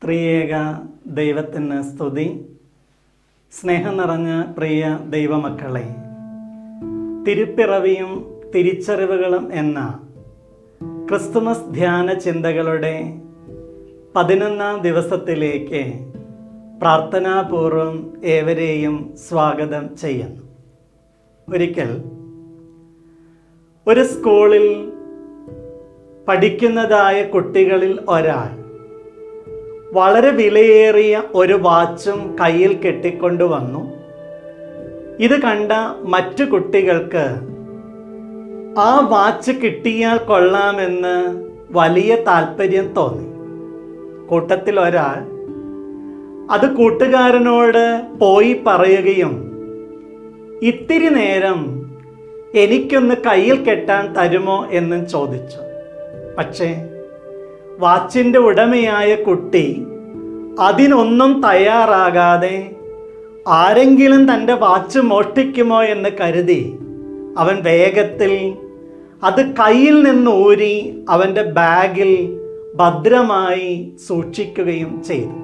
ത്രിയേക ദൈവത്തിന് സ്തുതി സ്നേഹം നിറഞ്ഞ പ്രിയ ദൈവമക്കളെ തിരുപ്പിറവിയും തിരിച്ചറിവുകളും എന്ന ക്രിസ്തുമസ് ധ്യാന ചിന്തകളുടെ പതിനൊന്നാം ദിവസത്തിലേക്ക് പ്രാർത്ഥനാപൂർവം ഏവരെയും സ്വാഗതം ചെയ്യുന്നു ഒരിക്കൽ ഒരു സ്കൂളിൽ പഠിക്കുന്നതായ കുട്ടികളിൽ ഒരാൾ വളരെ വിലയേറിയ ഒരു വാച്ചും കയ്യിൽ കെട്ടിക്കൊണ്ടു വന്നു ഇത് കണ്ട മറ്റു കുട്ടികൾക്ക് ആ വാച്ച് കിട്ടിയാൽ കൊള്ളാമെന്ന് വലിയ താല്പര്യം തോന്നി കൂട്ടത്തിൽ ഒരാൾ അത് കൂട്ടുകാരനോട് പോയി പറയുകയും ഇത്തിരി നേരം എനിക്കൊന്ന് കയ്യിൽ കെട്ടാൻ തരുമോ എന്നും ചോദിച്ചു പക്ഷേ വാച്ചിൻ്റെ ഉടമയായ കുട്ടി അതിനൊന്നും തയ്യാറാകാതെ ആരെങ്കിലും തൻ്റെ വാച്ച് മോഷ്ടിക്കുമോ എന്ന് കരുതി അവൻ വേഗത്തിൽ അത് കയ്യിൽ നിന്ന് ഊരി അവൻ്റെ ബാഗിൽ ഭദ്രമായി സൂക്ഷിക്കുകയും ചെയ്തു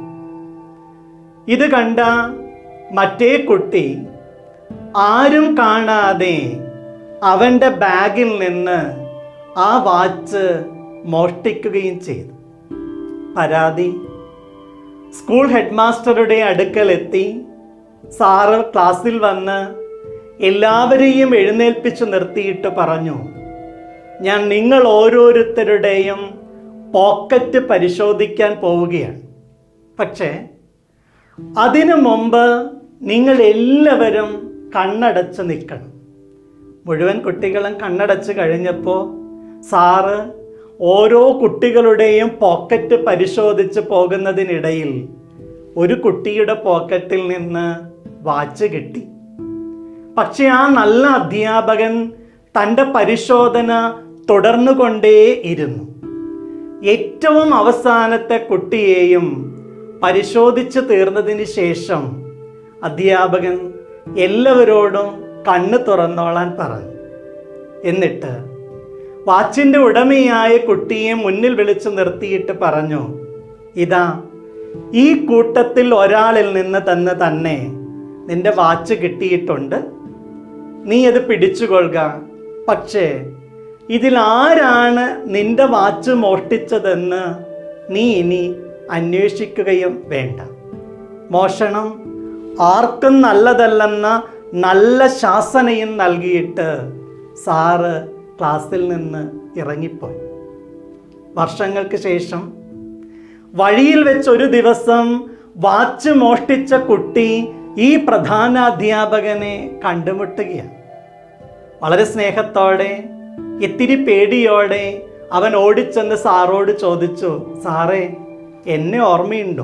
ഇത് കണ്ട മറ്റേ കുട്ടി ആരും കാണാതെ അവൻ്റെ ബാഗിൽ നിന്ന് ആ വാച്ച് മോഷ്ടിക്കുകയും ചെയ്തു പരാതി സ്കൂൾ ഹെഡ് മാസ്റ്ററുടെ അടുക്കലെത്തി സാറ് ക്ലാസ്സിൽ വന്ന് എല്ലാവരെയും എഴുന്നേൽപ്പിച്ചു നിർത്തിയിട്ട് പറഞ്ഞു ഞാൻ നിങ്ങൾ ഓരോരുത്തരുടെയും പോക്കറ്റ് പരിശോധിക്കാൻ പോവുകയാണ് പക്ഷേ അതിനു മുമ്പ് നിങ്ങൾ എല്ലാവരും കണ്ണടച്ച് നിൽക്കണം മുഴുവൻ കുട്ടികളും കണ്ണടച്ച് കഴിഞ്ഞപ്പോൾ സാറ് ഓരോ കുട്ടികളുടെയും പോക്കറ്റ് പരിശോധിച്ച് പോകുന്നതിനിടയിൽ ഒരു കുട്ടിയുടെ പോക്കറ്റിൽ നിന്ന് വാച്ച് കിട്ടി പക്ഷെ ആ നല്ല അധ്യാപകൻ തൻ്റെ പരിശോധന തുടർന്നുകൊണ്ടേ ഇരുന്നു ഏറ്റവും അവസാനത്തെ കുട്ടിയെയും പരിശോധിച്ച് തീർന്നതിന് ശേഷം അധ്യാപകൻ എല്ലാവരോടും കണ്ണ് തുറന്നോളാൻ പറഞ്ഞു എന്നിട്ട് വാച്ചിൻ്റെ ഉടമയായ കുട്ടിയെ മുന്നിൽ വിളിച്ചു നിർത്തിയിട്ട് പറഞ്ഞു ഇതാ ഈ കൂട്ടത്തിൽ ഒരാളിൽ നിന്ന് തന്നെ തന്നെ നിന്റെ വാച്ച് കിട്ടിയിട്ടുണ്ട് നീ അത് പിടിച്ചുകൊള്ളുക പക്ഷേ ഇതിൽ ആരാണ് നിന്റെ വാച്ച് മോഷ്ടിച്ചതെന്ന് നീ ഇനി അന്വേഷിക്കുകയും വേണ്ട മോഷണം ആർക്കും നല്ലതല്ലെന്ന നല്ല ശാസനയും നൽകിയിട്ട് സാറ് ക്ലാസ്സിൽ നിന്ന് ഇറങ്ങിപ്പോയി വർഷങ്ങൾക്ക് ശേഷം വഴിയിൽ വെച്ച് ഒരു ദിവസം വാച്ച് മോഷ്ടിച്ച കുട്ടി ഈ പ്രധാന അധ്യാപകനെ കണ്ടുമുട്ടുകയാണ് വളരെ സ്നേഹത്തോടെ ഇത്തിരി പേടിയോടെ അവൻ ഓടിച്ചെന്ന് സാറോട് ചോദിച്ചു സാറേ എന്നെ ഓർമ്മയുണ്ടോ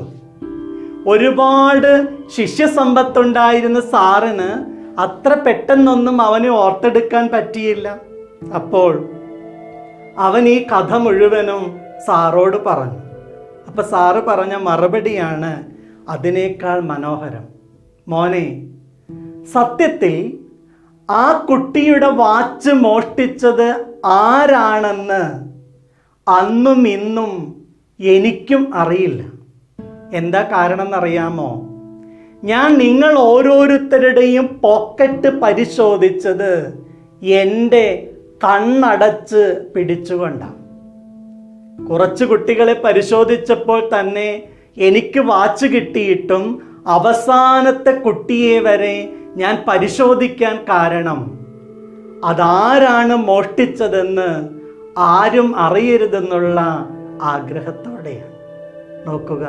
ഒരുപാട് ശിഷ്യസമ്പത്തുണ്ടായിരുന്ന സാറിന് അത്ര പെട്ടെന്നൊന്നും അവനെ ഓർത്തെടുക്കാൻ പറ്റിയില്ല അപ്പോൾ അവൻ ഈ കഥ മുഴുവനും സാറോട് പറഞ്ഞു അപ്പൊ സാറ് പറഞ്ഞ മറുപടിയാണ് അതിനേക്കാൾ മനോഹരം മോനെ സത്യത്തിൽ ആ കുട്ടിയുടെ വാച്ച് മോഷ്ടിച്ചത് ആരാണെന്ന് അന്നും ഇന്നും എനിക്കും അറിയില്ല എന്താ കാരണം എന്നറിയാമോ ഞാൻ നിങ്ങൾ ഓരോരുത്തരുടെയും പോക്കറ്റ് പരിശോധിച്ചത് എൻ്റെ കണ്ണടച്ച് പിടിച്ചുകൊണ്ടാണ് കുറച്ച് കുട്ടികളെ പരിശോധിച്ചപ്പോൾ തന്നെ എനിക്ക് വാച്ച് കിട്ടിയിട്ടും അവസാനത്തെ കുട്ടിയെ വരെ ഞാൻ പരിശോധിക്കാൻ കാരണം അതാരാണ് മോഷ്ടിച്ചതെന്ന് ആരും അറിയരുതെന്നുള്ള ആഗ്രഹത്തോടെയാണ് നോക്കുക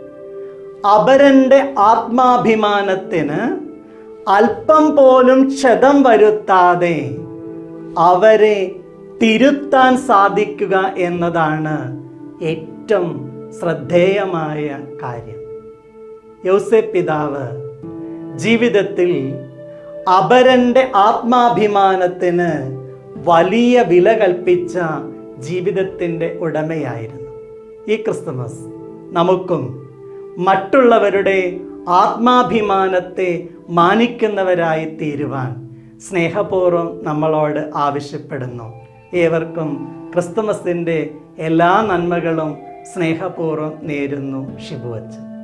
അപരന്റെ ആത്മാഭിമാനത്തിന് അല്പം പോലും ക്ഷതം വരുത്താതെ അവരെ തിരുത്താൻ സാധിക്കുക എന്നതാണ് ഏറ്റവും ശ്രദ്ധേയമായ കാര്യം യൗസെ പിതാവ് ജീവിതത്തിൽ അപരന്റെ ആത്മാഭിമാനത്തിന് വലിയ വില കൽപ്പിച്ച ജീവിതത്തിൻ്റെ ഉടമയായിരുന്നു ഈ ക്രിസ്തുമസ് നമുക്കും മറ്റുള്ളവരുടെ ആത്മാഭിമാനത്തെ മാനിക്കുന്നവരായി തീരുവാൻ സ്നേഹപൂർവ്വം നമ്മളോട് ആവശ്യപ്പെടുന്നു ഏവർക്കും ക്രിസ്തുമസിൻ്റെ എല്ലാ നന്മകളും സ്നേഹപൂർവ്വം നേരുന്നു ഷിബുവച്ചൻ